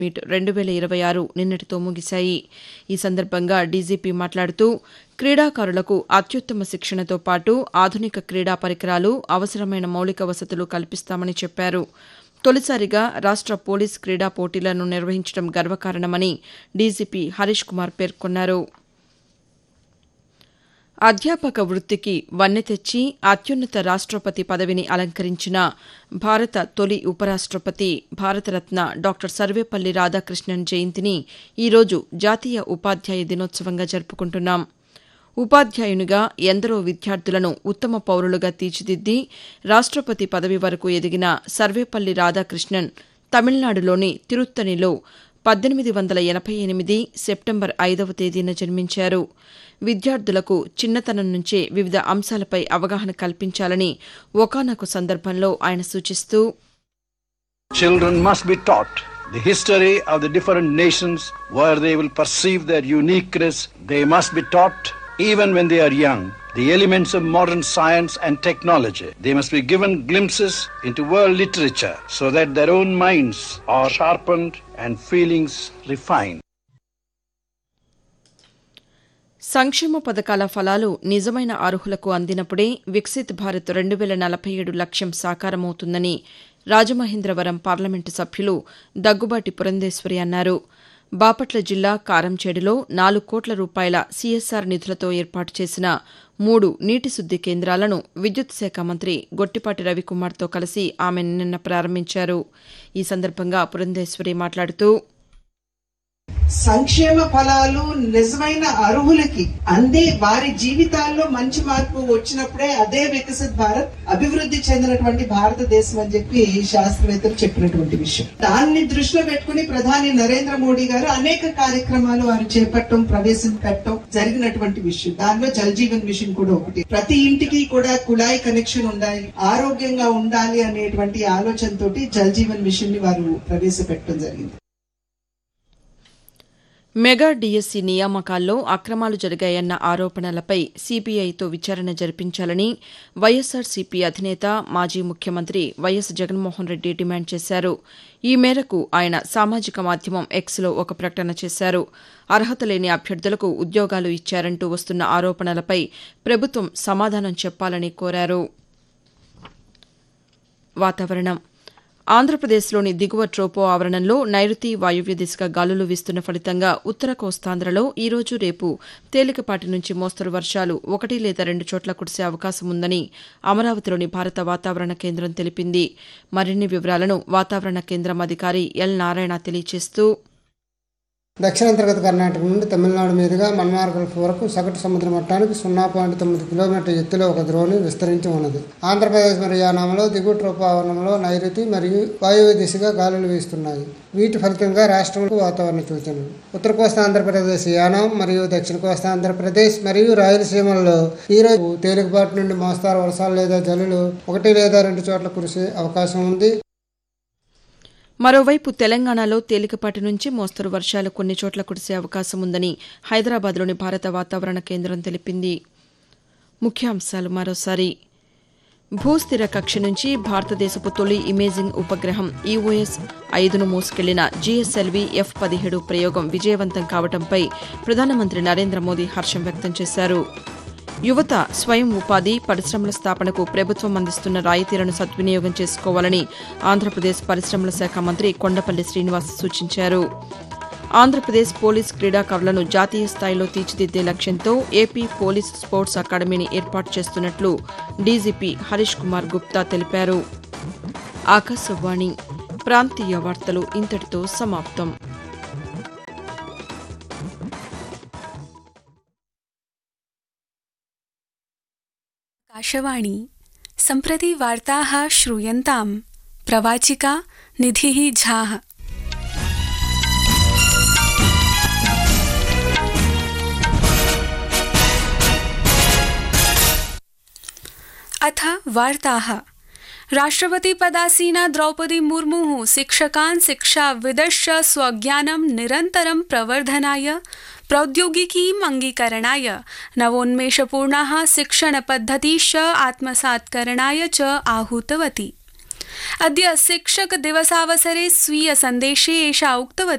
Meet రెండు వేల ఇరవై ఆరు నిన్నటితో ముగిశాయి ఈ సందర్భంగా డీజీపీ మాట్లాడుతూ క్రీడాకారులకు అత్యుత్తమ శిక్షణతో పాటు ఆధునిక క్రీడా పరికరాలు అవసరమైన మౌలిక వసతులు కల్పిస్తామని చెప్పారు తొలిసారిగా రాష్ట పోలీస్ క్రీడా పోటీలను నిర్వహించడం గర్వకారణమని డీజీపీ హరీష్ కుమార్ పేర్కొన్నారు అధ్యాపక వృత్తికి వన్నె తెచ్చి అత్యున్నత రాష్టపతి పదవిని అలంకరించిన భారత తొలి ఉపరాష్టపతి భారతరత్న డాక్టర్ సర్వేపల్లి రాధాకృష్ణన్ జయంతిని ఈరోజు జాతీయ ఉపాధ్యాయ దినోత్సవంగా జరుపుకుంటున్నాం ఉపాధ్యాయునిగా ఎందరో విద్యార్థులను ఉత్తమ పౌరులుగా తీర్చిదిద్ది రాష్టపతి పదవి వరకు ఎదిగిన సర్వేపల్లి రాధాకృష్ణన్ తమిళనాడులోని తిరుత్తణిలో పద్దెనిమిది వందల ఎనభై ఎనిమిది సెప్టెంబర్ ఐదవ తేదీన జన్మించారు విద్యార్థులకు చిన్నతనం నుంచే వివిధ అంశాలపై అవగాహన కల్పించాలని ఒకానొక సందర్భంలో ఆయన సూచిస్తూ Children must be taught the history of the different nations where they will perceive their uniqueness. They must be taught, even when they are young, the elements of modern science and technology. They must be given glimpses into world literature so that their own minds are sharpened and feelings refined. సంక్షేమ పథకాల ఫలాలు నిజమైన అర్హులకు అందినప్పుడే వికసిత్ భారత్ రెండు వేల నలభై ఏడు లక్ష్యం సాకారమవుతుందని రాజమహేంద్రవరం పార్లమెంటు సభ్యులు దగ్గుబాటి పురంధేశ్వరి అన్నారు బాపట్ల జిల్లా కారంచేడులో నాలుగు కోట్ల రూపాయల సీఎస్ఆర్ నిధులతో ఏర్పాటు చేసిన మూడు నీటి శుద్ది కేంద్రాలను విద్యుత్ శాఖ మంత్రి గొట్టిపాటి రవికుమార్తో కలిసి ఆమె నిన్న ప్రారంభించారు ఈ సందర్భంగా పురంధేశ్వరి మాట్లాడుతూ సంక్షేమ ఫలాలు నిజమైన అర్హులకి అందే వారి జీవితాల్లో మంచి మార్పు వచ్చినప్పుడే అదే వికసిత్ భారత్ అభివృద్ధి చెందినటువంటి భారతదేశం అని చెప్పి శాస్త్రవేత్తలు చెప్పినటువంటి విషయం దాన్ని దృష్టిలో పెట్టుకుని ప్రధాని నరేంద్ర మోడీ గారు అనేక కార్యక్రమాలు వారు చేపట్టడం ప్రవేశపెట్టడం జరిగినటువంటి విషయం దానిలో జల్ జీవన్ మిషన్ కూడా ఒకటి ప్రతి ఇంటికి కూడా కుళాయి కనెక్షన్ ఉండాలి ఆరోగ్యంగా ఉండాలి అనేటువంటి ఆలోచనతోటి జల్ జీవన్ మిషన్ ని వారు ప్రవేశపెట్టడం జరిగింది మెగా డీఎస్సీ నియామకాల్లో అక్రమాలు జరిగాయన్న ఆరోపణలపై సీబీఐతో విచారణ జరిపించాలని వైఎస్సార్సీపీ అధినేత మాజీ ముఖ్యమంత్రి వైఎస్ జగన్మోహన్ రెడ్డి డిమాండ్ చేశారు ఈ మేరకు ఆయన సామాజిక మాధ్యమం ఎక్స్లో ఒక ప్రకటన చేశారు అర్హత లేని అభ్యర్థులకు ఉద్యోగాలు ఇచ్చారంటూ వస్తున్న ఆరోపణలపై ప్రభుత్వం సమాధానం చెప్పాలని కోరారు వాతావరణం ఆంధ్రప్రదేశ్లోని దిగువ ట్రోపో ఆవరణంలో నైరుతి వాయువ్య దిశగా గాలులు వీస్తున్న ఫలితంగా ఉత్తర కోస్తాంధ్రలో ఈ రోజు రేపు తేలికపాటి నుంచి మోస్తరు వర్షాలు ఒకటి లేదా రెండు చోట్ల కురిసే అవకాశం ఉందని అమరావతిలోని భారత వాతావరణ కేంద్రం తెలిపింది మరిన్ని వివరాలను వాతావరణ కేంద్రం అధికారి ఎల్ నారాయణ తెలియజేస్తూ దక్షిణాంతర్గత కర్ణాటక నుండి తమిళనాడు మీదుగా మన్మార్ గల్ఫ్ వరకు సగటు సముద్ర మట్టానికి సున్నా పాయింట్ తొమ్మిది కిలోమీటర్ ఎత్తులో ఒక ద్రోణి విస్తరించి ఉన్నది ఆంధ్రప్రదేశ్ మరియు యానాంలో దిగువ ట్రోపావరణంలో నైరుతి మరియు వాయువ్య దిశగా గాలులు వీస్తున్నాయి వీటి ఫలితంగా రాష్ట్రంలో వాతావరణ సూచనలు ఉత్తర కోస్తా ఆంధ్రప్రదేశ్ యానాం మరియు దక్షిణ కోస్తా ఆంధ్రప్రదేశ్ మరియు రాయలసీమల్లో ఈరోజు తేలికపాటి నుండి మోస్తారు వర్షాలు లేదా జల్లులు ఒకటి లేదా రెండు చోట్ల కురిసే అవకాశం ఉంది మరోవైపు తెలంగాణలో తేలికపాటి నుంచి మోస్తరు వర్షాలు కొన్ని చోట్ల కురిసే అవకాశం ఉందని హైదరాబాద్లోని భారత వాతావరణ కేంద్రం తెలిపింది ముఖ్యాంశాలు మరోసారి భూస్థిర కక్ష నుంచి భారతదేశపు తొలి ఇమేజింగ్ ఉపగ్రహం ఈఓఎస్ ఐదును మోసుకెళ్లిన జీఎస్ఎల్వీ ఎఫ్ పదిహేడు ప్రయోగం విజయవంతం కావడంపై ప్రధానమంత్రి నరేంద్ర మోదీ హర్షం వ్యక్తం చేశారు యువత స్వయం ఉపాధి పరిశ్రమల స్థాపనకు ప్రభుత్వం అందిస్తున్న రాయితీలను సద్వినియోగం చేసుకోవాలని ఆంధ్రప్రదేశ్ పరిశ్రమల శాఖ మంత్రి కొండపల్లి శ్రీనివాస్ సూచించారు ఆంధ్రప్రదేశ్ పోలీస్ క్రీడాకారులను జాతీయ స్థాయిలో తీర్చిదిద్దే లక్ష్యంతో ఏపీ పోలీస్ స్పోర్ట్స్ అకాడమీని ఏర్పాటు చేస్తున్నట్లు డీజీపీ హరీష్ కుమార్ గుప్తా తెలిపారు ఆకాశవాణి ప్రాంతీయ వార్తలు ఇంతటితో సమాప్తం आकाशवाणी सम्प्रति वार्ताः श्रूयन्तां प्रवाचिका निधिः झाः अथ वार्ताः राष्ट्रपतिपदासीना द्रौपदी मुर्मुः शिक्षकान् शिक्षाविदश्च स्वज्ञानं निरन्तरं प्रवर्धनाय प्रौद्योगिकीम् अङ्गीकरणाय नवोन्मेषपूर्णाः शिक्षणपद्धतिश्च आत्मसात्करणाय च आहूतवती अद्य शिक्षक दिवसावसरे स्वीय सन्देशे एषा उक्तवती